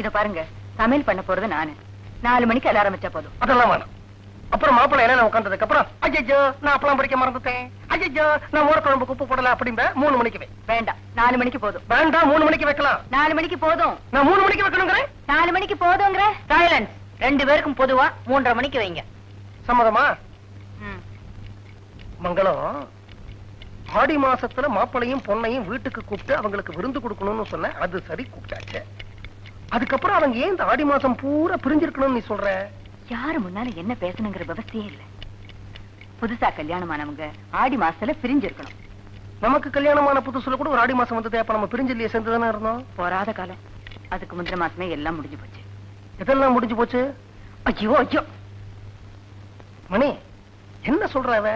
இத பாருங்க சமையல் பண்ண போறது நானு நாலு மணிக்கு அலாரம் வச்சா போதும் அதெல்லாம் வேணாம் அப்புறம் மாப்பிள்ளை இலையில உட்காந்ததுக்கு அப்புறம் ஐயோ நான் அப்பளம் படிக்க மறந்துட்டேன் ஐயோ நான் மோர குழம்புக்கு உப்பு போடல அப்படிம்ப மூணு மணிக்கு வை வேண்டாம் நாலு மணிக்கு போதும் வேண்டாம் மூணு மணிக்கு வைக்கலாம் நாலு மணிக்கு போதும் நான் மூணு மணிக்கு வைக்கணுங்கிறேன் நாலு மணிக்கு போதுங்கிற சைலன்ஸ் ரெண்டு பேருக்கும் பொதுவா மூன்றரை மணிக்கு வைங்க சம்மதமா ம். மங்களம் ஆடி மாசத்துல மாப்பிளையும் பொண்ணையும் வீட்டுக்கு கூப்பிட்டு அவங்களுக்கு விருந்து கொடுக்கணும்னு சொன்ன அது சரி கூப்பிட்டாச்சு அதுக்கப்புறம் அவங்க ஏன் இந்த ஆடி மாசம் பூரா பிரிஞ்சிருக்கணும்னு நீ சொல்ற யாரு முன்னால என்ன பேசணுங்கிற விவசாயே இல்ல புதுசா கல்யாணமானவங்க ஆடி மாசத்துல பிரிஞ்சிருக்கணும் நமக்கு கல்யாணமான புதுசுல கூட ஒரு ஆடி மாசம் வந்தது அப்ப நம்ம பிரிஞ்சு இல்லையே சேர்ந்து தானே இருந்தோம் போராத காலம் அதுக்கு முந்தின மாசமே எல்லாம் முடிஞ்சு போச்சு இதெல்லாம் முடிஞ்சு போச்சு ஐயோ ஐயோ மணி என்ன சொல்ற அவ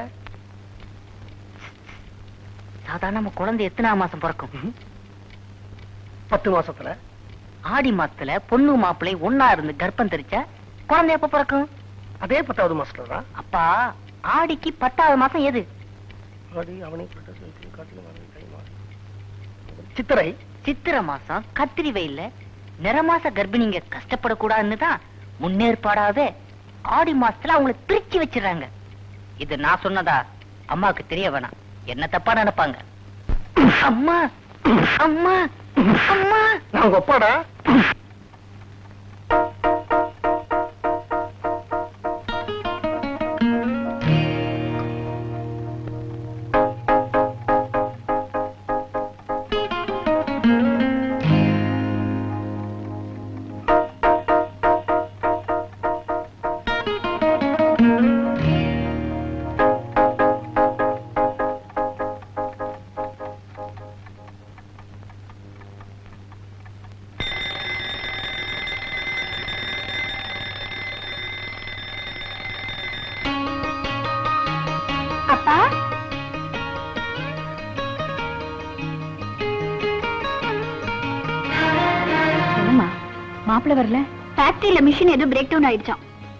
சாதாரண நம்ம குழந்தை எத்தனாம் மாசம் பிறக்கும் பத்து மாசத்துல ஆடி மாசத்துல பொண்ணு மாப்பிள்ளை ஒன்னா இருந்து கர்ப்பம் தெரிச்சா குழந்தை எப்ப பிறக்கும் அதே பத்தாவது மாசத்துல தான் அப்பா ஆடிக்கு பத்தாவது மாசம் எது ஆடி அவனை புரட்டு, சித்திரை, கார்த்திகை, மார்கழி, தை மாசம். சித்திரை சித்திரை மாசம் கத்திரி வெயில்ல நிறமாச கர்ப்பிணிங்க கஷ்டப்படக்கூடாதுன்னு தான் முன்னேற்பாடாவே ஆடி மாசத்துல அவங்கள பிரிச்சு வச்சிடறாங்க இது நான் சொன்னதா அம்மாவுக்கு தெரிய வேணாம் என்ன தப்பா நினைப்பாங்க அம்மா அம்மா அம்மா நான் உங்க அப்பாடா அப்பா என்னம்மா மாப்பிள்ள வரல ஃபேக்டரியில மிஷின் ஏதோ பிரேக் டவுன் ஆயிடுச்சாம்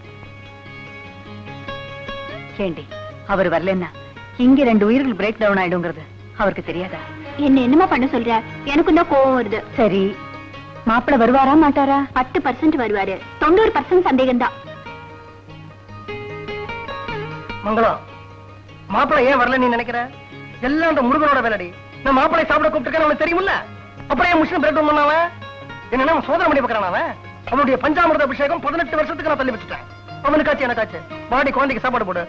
ஏண்டி அவர் வரலன்னா இங்க ரெண்டு உயிர்கள் பிரேக் டவுன் ஆயிடுங்கிறது அவருக்கு தெரியாதா என்ன என்னமா பண்ண சொல்ற எனக்கும் தான் கோவம் வருது சரி மாப்பிள்ள வருவாரா மாட்டாரா பத்து பர்சன்ட் வருவாரு தொண்ணூறு பர்சன்ட் சந்தேகம் தான் மங்களம் மாப்பிள்ளை ஏன் வரல நீ நினைக்கிற எல்லாம் அந்த முருகனோட வேலைடி நான் மாப்பிள்ளை சாப்பிட கூப்பிட்டுருக்கேன் அவனுக்கு தெரியுமில்ல அப்புறம் ஏன் முஸ்லிம் பிரேக் பண்ணாவ என்னன்னா அவன் சோதனை பண்ணி பார்க்கறான் அவன் அவனுடைய பஞ்சாமிரத அபிஷேகம் பதினெட்டு வருஷத்துக்கு நான் தள்ளி வச்சுட்டேன் அவனுக்காச்சு எனக்காச்சு பாடி குழந்தைக்கு சாப்பாடு போடு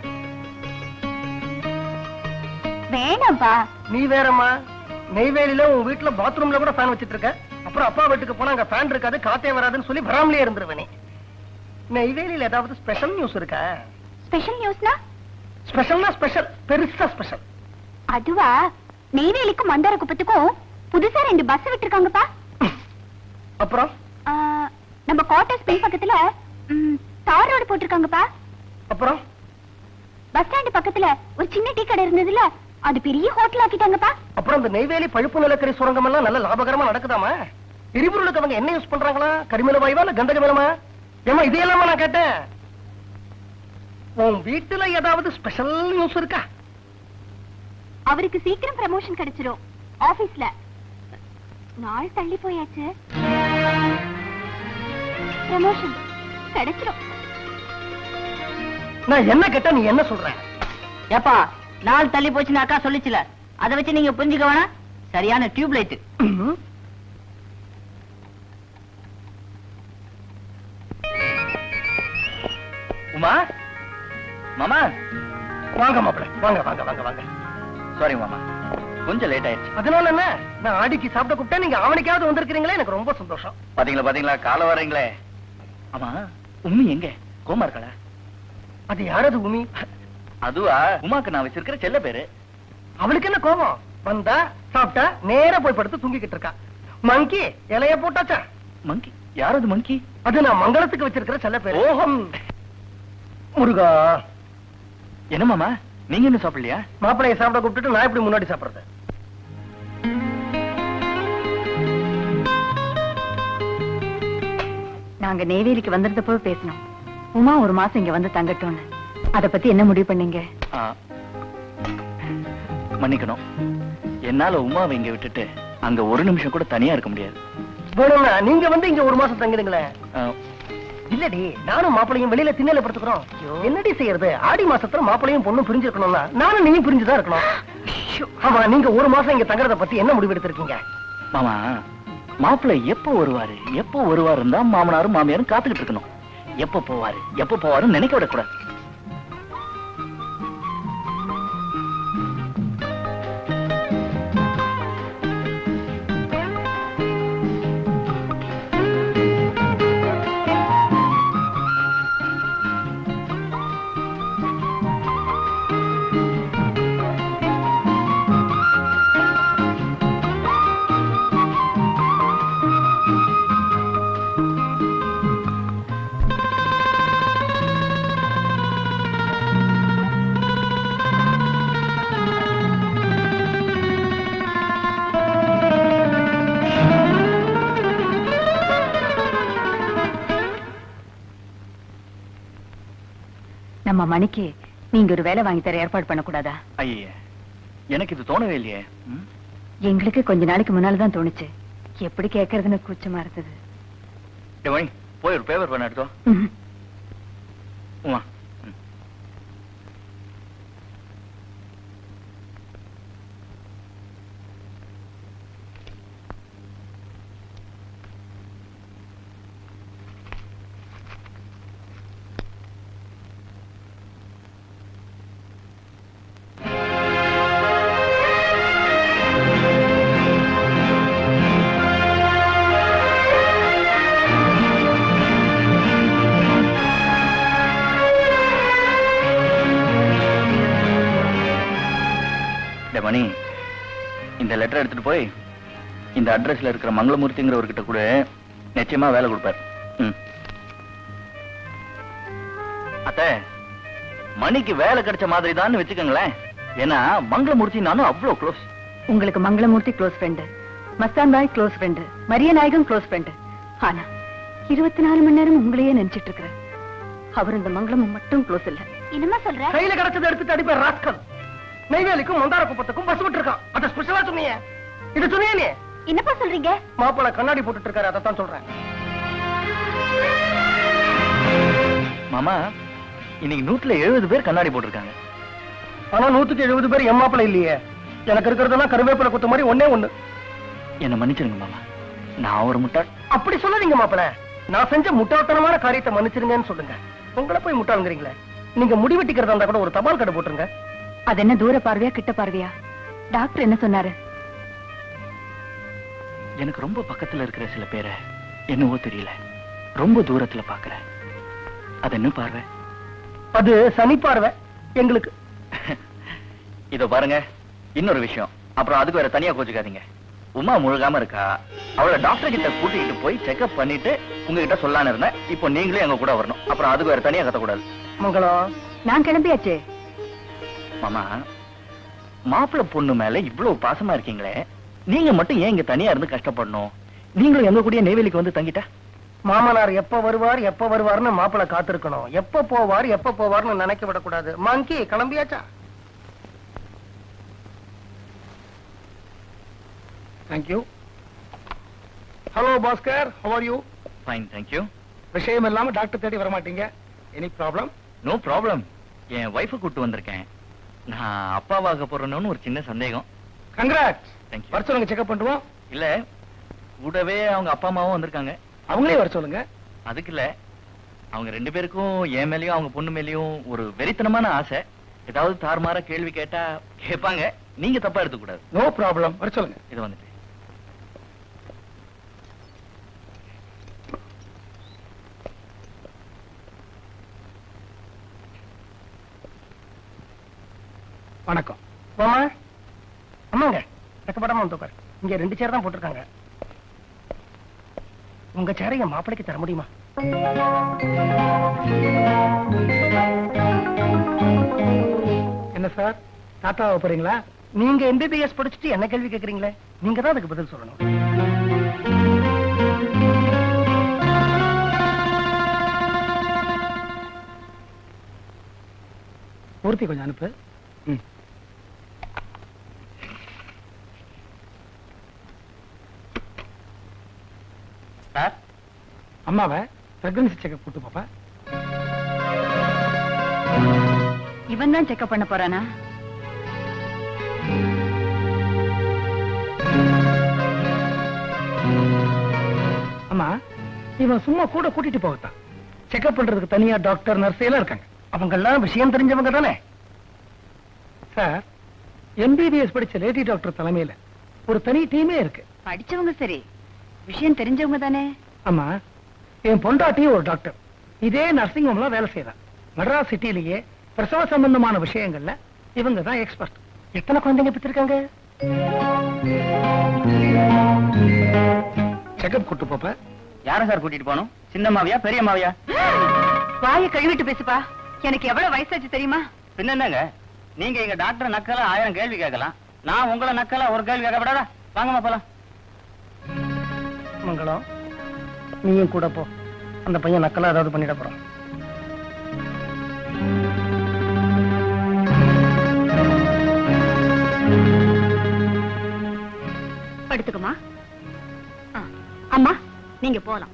வேணாம்ப்பா நீ வேறம்மா நெய்வேலியில உன் வீட்டுல பாத்ரூம்ல கூட ஃபேன் வச்சிட்டு இருக்க அப்புறம் அப்பா வீட்டுக்கு போனா அங்க ஃபேன் இருக்காது காத்தே வராதுன்னு சொல்லி வராமலே இருந்துருவனே நெய்வேலியில ஏதாவது ஸ்பெஷல் நியூஸ் இருக்கா ஸ்பெஷல் நியூஸ்னா ஸ்பெஷல்னா ஸ்பெஷல் பெருசா ஸ்பெஷல் அதுவா நெய்வேலிக்கும் மந்தார குப்பத்துக்கும் புதுசா ரெண்டு பஸ் விட்டுருக்காங்கப்பா அப்புறம் ஆ, நம்ம குவார்டர்ஸ் பின் பக்கத்துல ம், தார் ரோடு போட்டிருக்காங்கப்பா அப்புறம் பஸ் ஸ்டாண்ட் பக்கத்துல ஒரு சின்ன டீ கடை இருந்ததுல அது பெரிய ஹோட்டல் ஆக்கிட்டாங்கப்பா அப்புறம் இந்த நெய்வேலி பழுப்பு நிலக்கரி சுரங்கம் எல்லாம் நல்ல லாபகரமா நடக்குதாமா எரிபொருளுக்கு அவங்க என்ன யூஸ் பண்றாங்களா கரிமல வாயுவா இல்ல கந்தக மேலமா ஏமா இதையெல்லாமா நான் கேட்டேன் உன் வீட்டுல ஏதாவது ஸ்பெஷல் நியூஸ் இருக்கா அவருக்கு சீக்கிரம் ப்ரமோஷன் கிடைச்சிரும் ஆபீஸ்ல நாள் தள்ளி போயாச்சு ப்ரமோஷன் கிடைச்சிரும் நான் என்ன கேட்டா நீ என்ன சொல்ற ஏப்பா நாள் தள்ளி போச்சுன்னு அக்கா சொல்லிச்சுல அதை வச்சு நீங்க புரிஞ்சுக்க வேணாம் சரியான டியூப் லைட் ம்ம். உமா மாமா வாங்க மாப்பிள வாங்க வாங்க வாங்க வாங்க சாரி மாமா கொஞ்சம் லேட் ஆயிடுச்சு அதனால என்ன நான் ஆடிக்கு சாப்பிட கூப்பிட்டா நீங்க அவனுக்காவது வந்திருக்கிறீங்களே எனக்கு ரொம்ப சந்தோஷம் பாத்தீங்களா பாத்தீங்களா கால வரீங்களே ஆமா உம்மி எங்க கோமா இருக்கல அது யாரது உமி அதுவா உமாக்கு நான் வச்சிருக்கிற செல்ல பேரு அவளுக்கு என்ன கோபம் வந்தா சாப்பிட்டா நேரா போய் படுத்து தூங்கிக்கிட்டு இருக்கா மங்கி இலைய போட்டாச்சா மங்கி யார் அது மங்கி அது நான் மங்களத்துக்கு வச்சிருக்கிற செல்ல பேரு ஓஹோ. ம். முருகா என்ன மாமா நீங்க இன்னும் சாப்பிடலையா மாப்பிளைய சாப்பிட கூப்பிட்டுட்டு நான் எப்படி முன்னாடி சாப்பிடுறது நாங்க நெய்வேலிக்கு வந்திருந்தப்போ பேசணும் உமா ஒரு மாசம் இங்க வந்து தங்கட்டும்னு அத பத்தி என்ன முடிவு பண்ணீங்க ஆ. மன்னிக்கணும் என்னால உமாவை இங்க விட்டுட்டு அங்க ஒரு நிமிஷம் கூட தனியா இருக்க முடியாது வேணும்னா நீங்க வந்து இங்க ஒரு மாசம் தங்கிடுங்களேன் அஹ், இல்லடி நானும் மாப்பிளையும் வெளியில திண்ணையில படுத்துக்கிறோம் என்னடி செய்யறது ஆடி மாசத்துல மாப்பிளையும் பொண்ணும் பிரிஞ்சிருக்கணும்னா நானும் நீயும் பிரிஞ்சுதான் இருக்கணும் ஆமா நீங்க ஒரு மாசம் இங்க தங்குறத பத்தி என்ன முடிவு எடுத்திருக்கீங்க மாமா மாப்பிள்ளை எப்போ வருவாரு எப்போ வருவாருன்னு தான் மாமனாரும் மாமியாரும் காத்துக்கிட்டு இருக்கணும் எப்போ போவாரு எப்போ போவாருன்னு நினைக்க விடக்கூடாது நம்ம மணிக்கு நீங்க ஒரு வேலை வாங்கி தர ஏற்பாடு பண்ணக்கூடாதா ஐயே எனக்கு இது தோணவே இல்லையே ம்? எங்களுக்கு கொஞ்ச நாளைக்கு முன்னால தான் தோணுச்சு எப்படி கேட்கறதுன்னு கூச்சமா இருந்தது டேய் மணி போய் ஒரு பேப்பர் பண்ண எடுத்தோம் ம்ஹும். உமா ம். டேய் மணி இந்த லெட்டர் எடுத்துட்டு போய் இந்த அட்ரஸ்ல இருக்கிற மங்களமூர்த்திங்கிறவர்கிட்ட கூட நிச்சயமா வேலை கொடுப்பார் ம். அத்தை மணிக்கு வேலை கிடைச்ச மாதிரி தான் வச்சுக்கோங்களேன் ஏன்னா மங்களமூர்த்தி நானும் அவ்வளவு க்ளோஸ் உங்களுக்கு Mangalamurthy close friend Masthan Bhai close friend Mariya Nayagam close friend ஆனா இருபத்தி நாலு மணி நேரம் உங்களையே நினைச்சிட்டு இருக்கிற அவர் இந்த மங்களமும் மட்டும் க்ளோஸ் இல்ல என்னமா சொல்ற கையில கிடைச்சதை எடுத்துட்டு அடிப்பேன் ராஸ்கல் நெய்வேலிக்கும் மந்தார குப்பத்துக்கும் பஸ் விட்டு இருக்கான் அத ஸ்பெஷலா சொன்னீங்க இது சொன்னியே நீ என்னப்பா சொல்றீங்க மாப்பிள கண்ணாடி போட்டுட்டு இருக்காரு அதைத்தான் சொல்றேன் மாமா இன்னைக்கு நூற்றுல எழுபது பேர் கண்ணாடி போட்டிருக்காங்க ஆனா நூத்துக்கு எழுபது பேர் என் மாப்பிள இல்லையே எனக்கு இருக்கிறதெல்லாம் கருவேப்பிலை குத்த மாதிரி ஒண்ணே ஒண்ணு என்ன மன்னிச்சிருங்க மாமா நான் ஒரு முட்டாள் அப்படி சொல்லாதீங்க மாப்பிள நான் செஞ்ச முட்டாள்தனமான காரியத்தை மன்னிச்சிருங்கன்னு சொல்லுங்க உங்களை போய் முட்டாளுங்கிறீங்களே நீங்க முடிவெட்டிக்கிறதா இருந்தா கூட ஒரு தபால் கடை போட்டுருங்க அது என்ன தூர பார்வையா கிட்ட பார்வையா டாக்டர் என்ன சொன்னாரு எனக்கு ரொம்ப பக்கத்துல இருக்கிற சில பேரை என்னவோ தெரியல ரொம்ப தூரத்துல பாக்குறேன் அது என்ன பார்வை அது சனி பார்வை எங்களுக்கு இதோ பாருங்க இன்னொரு விஷயம் அப்புறம் அதுக்கு வேற தனியா கோச்சுக்காதீங்க உமா முழுகாம இருக்கா அவளை டாக்டர் கிட்ட கூட்டிக்கிட்டு போய் செக்அப் பண்ணிட்டு உங்ககிட்ட சொல்லலான்னு இருந்தேன் இப்போ நீங்களே எங்க கூட வரணும் அப்புறம் அதுக்கு வேற தனியா கத்தக்கூடாது மங்களம் நான் கிளம்பியாச்சே மாமா மாப்பிள்ளை பொண்ணு மேல இவ்வளவு பாசமா இருக்கீங்களே நீங்க மட்டும் ஏன் இங்க தனியா இருந்து கஷ்டப்படணும் நீங்களும் எங்க கூடயே நெய்வேலிக்கு வந்து தங்கிட்டா மாமனார் எப்ப வருவார் எப்ப வருவார்னு மாப்பிள காத்திருக்கணும் எப்ப போவார் எப்ப போவார்னு நினைக்க விடக்கூடாது மங்கி கிளம்பியாச்சா thank you hello Bhaskar how are you fine thank you விஷயம் இல்லாம டாக்டர் தேடி வர மாட்டீங்க எனி ப்ராப்ளம் நோ ப்ராப்ளம் என் ஒய்ஃபை கூட்டு வந்திருக்கேன் நான் அப்பாவாக போறேன்னு ஒரு சின்ன சந்தேகம் கங்க்ராட்ஸ் தேங்க்யூ வர சொல்லுங்க செக்அப் பண்ணுவோம் இல்ல கூடவே அவங்க அப்பா அம்மாவும் வந்திருக்காங்க அவங்களே வர சொல்லுங்க அதுக்கு இல்ல அவங்க ரெண்டு பேருக்கும் என் மேலயும் அவங்க பொண்ணு மேலயும் ஒரு வெறித்தனமான ஆசை ஏதாவது தாறுமாறா கேள்வி கேட்டா கேட்பாங்க நீங்க தப்பா எடுத்துக்க கூடாது நோ ப்ராப்ளம் வர சொல்லுங்க இது வந்துட்டு வணக்கம் மாமா அம்மாங்க வெக்கப்படாம வந்து உட்காரு இங்க ரெண்டு சேர் தான் போட்டிருக்காங்க உங்க சேரை என் மாப்பிளைக்கு தர முடியுமா என்ன சார் டாட்டாவை போறீங்களா நீங்க எம்பிபிஎஸ் படிச்சுட்டு என்ன கேள்வி கேக்குறீங்களே நீங்க தான் அதுக்கு பதில் சொல்லணும் பூர்த்தி கொஞ்சம் அனுப்பு ம் சார் அம்மாவை பிரெக்னன்சி செக்அப் கூட்டு பாப்பா இவன் தான் செக்அப் பண்ண போறானா அம்மா இவன் சும்மா கூட கூட்டிட்டு போகத்தான் செக்அப் பண்றதுக்கு தனியா டாக்டர் நர்ஸ் எல்லாம் இருக்காங்க அவங்க எல்லாம் விஷயம் தெரிஞ்சவங்க தானே சார் எம்பிபிஎஸ் படிச்ச லேடி டாக்டர் தலைமையில ஒரு தனி டீமே இருக்கு படிச்சவங்க சரி விஷயம் தெரிஞ்சவங்க தானே ஆமா என் பொண்டாட்டியும் ஒரு டாக்டர் இதே நர்சிங் ஹோம்ல வேலை செய்யறா மெட்ராஸ் சிட்டிலேயே பிரசவ சம்பந்தமான விஷயங்கள்ல இவங்க தான் எக்ஸ்பர்ட் எத்தனை குழந்தைங்க பெற்றிருக்காங்க செக்அப் கூட்டு போப்ப யாரை சார் கூட்டிட்டு போகணும் சின்னம்மாவியா பெரியம்மாவியா வாயை கழுவிட்டு பேசுப்பா எனக்கு எவ்வளவு வயசாச்சு தெரியுமா பின்ன என்னங்க நீங்க எங்க டாக்டர் நக்கலா ஆயிரம் கேள்வி கேட்கலாம் நான் உங்களை நக்கலா ஒரு கேள்வி கேட்க விடாதா வாங்கம்மா போலாம் மங்களம் நீயும் கூட போ அந்த பையன் நக்கலா ஏதாவது பண்ணிட போறான் படுத்துக்குமா ஆ, அம்மா நீங்க போலாம்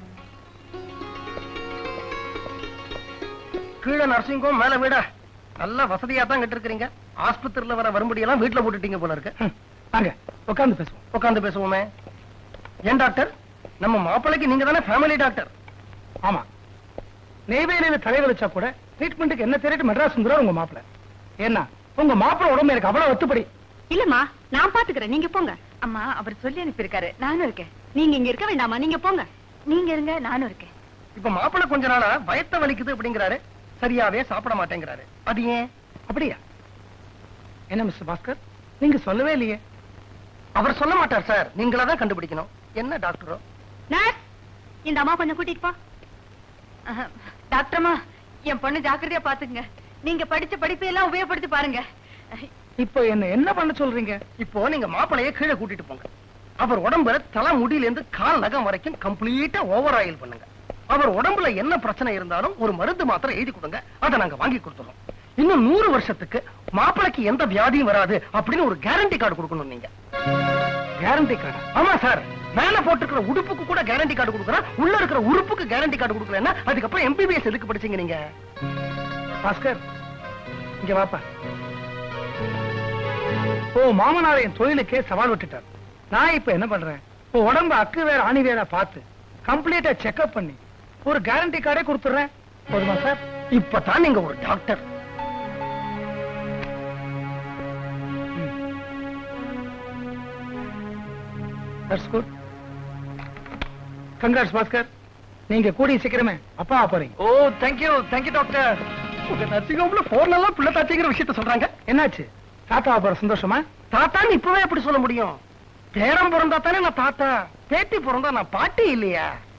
கீழே நர்சிங் ஹோம் மேல வீடா நல்ல வசதியா தான் கட்டிருக்கீங்க ஆஸ்பத்திரியில வர வரும்படியெல்லாம் வீட்டுல போட்டுட்டீங்க போல இருக்கு வாங்க உட்காந்து பேசுவோம் உட்காந்து பேசுவோமே ஏன் டாக்டர் நம்ம மாப்பிள்ளைக்கு நீங்க தானே ஃபேமிலி டாக்டர் ஆமா நெய்வேலியில தலை வலிச்சா கூட ட்ரீட்மெண்ட்டுக்கு என்ன தெரியிட்டு மெட்ராஸ் வந்துடும் உங்க மாப்பிள்ளை ஏன்னா உங்க மாப்பிள்ளை உடம்பு எனக்கு அவ்வளவு ஒத்துப்படி இல்லம்மா நான் பாத்துக்கிறேன் நீங்க போங்க அம்மா அவர் சொல்லி அனுப்பியிருக்காரு நானும் இருக்கேன் நீங்க இங்க இருக்க வேண்டாமா நீங்க போங்க நீங்க இருங்க நானும் இருக்கேன் இப்ப மாப்பிள்ளை கொஞ்ச நாளா பயத்த வலிக்குது அப்படிங்கிறாரு சரியாவே சாப்பிட மாட்டேங்கிறாரு அது ஏன் அப்படியா என்ன மிஸ்டர் பாஸ்கர் நீங்க சொல்லவே இல்லையே அவர் சொல்ல மாட்டார் சார் நீங்களா தான் கண்டுபிடிக்கணும் என்ன டாக்டரோ நர்ஸ் இந்த அம்மா கொஞ்சம் கூட்டிட்டு போ அஹ், டாக்டர்மா என் பொண்ணு ஜாக்கிரதையா பாத்துக்குங்க நீங்க படிச்ச படிப்பை எல்லாம் உபயோகப்படுத்தி பாருங்க இப்போ என்ன என்ன பண்ண சொல்றீங்க இப்போ நீங்க மாப்பிளைய கீழே கூட்டிட்டு போங்க அவர் உடம்புல தலை முடியில இருந்து கால் நகம் வரைக்கும் கம்ப்ளீட்டா ஓவர் ஆயில் பண்ணுங்க அவர் உடம்புல என்ன பிரச்சனை இருந்தாலும் ஒரு மருந்து மாத்திரை எழுதி கொடுங்க அதை நாங்க வாங்கி கொடுத்துறோம் இன்னும் நூறு வருஷத்துக்கு மாப்பிளைக்கு எந்த வியாதியும் வராது அப்படின்னு ஒரு கேரண்டி கார்டு கொடுக்கணும் நீங்க கேரண்டி கார்டு ஆமா சார் மேல போட்டுக்கிற உடுப்புக்கு கூட கேரண்டி கார்டு கொடுக்குறேன் உள்ள இருக்கிற உறுப்புக்கு கேரண்டி கார்டு கொடுக்கலன்னா அதுக்கப்புறம் எம்பிபிஎஸ் எதுக்கு படிச்சீங்க நீங்க பாஸ்கர் இங்க வாப்பா ஓ மாமனார் என் தொழிலுக்கே சவால் விட்டுட்டார் நான் இப்ப என்ன பண்றேன் உன் உடம்பு அக்கு வேற ஆணி வேற பார்த்து கம்ப்ளீட்டா செக்அப் பண்ணி ஒரு கேரண்டி கார்டே கொடுத்துறேன் போதுமா சார் இப்பதான் நீங்க ஒரு doctor that's good congrats Bhaskar நீங்க கூடிய சீக்கிரமே அப்பா போறீங்க ஓ தேங்க்யூ தேங்க்யூ டாக்டர் உங்க நர்சிங் ஹோம்ல போன்ல எல்லாம் பிள்ளை தாச்சிங்கிற விஷயத்த சொல்றாங்க என்னாச்சு தாத்தா போற சந்தோஷமா தாத்தான்னு இப்பவே எப்படி சொல்ல முடியும் பேரம் பிறந்தா தானே நான் தாத்தா பேத்தி பிறந்தா நான் பாட்டி இல்லையா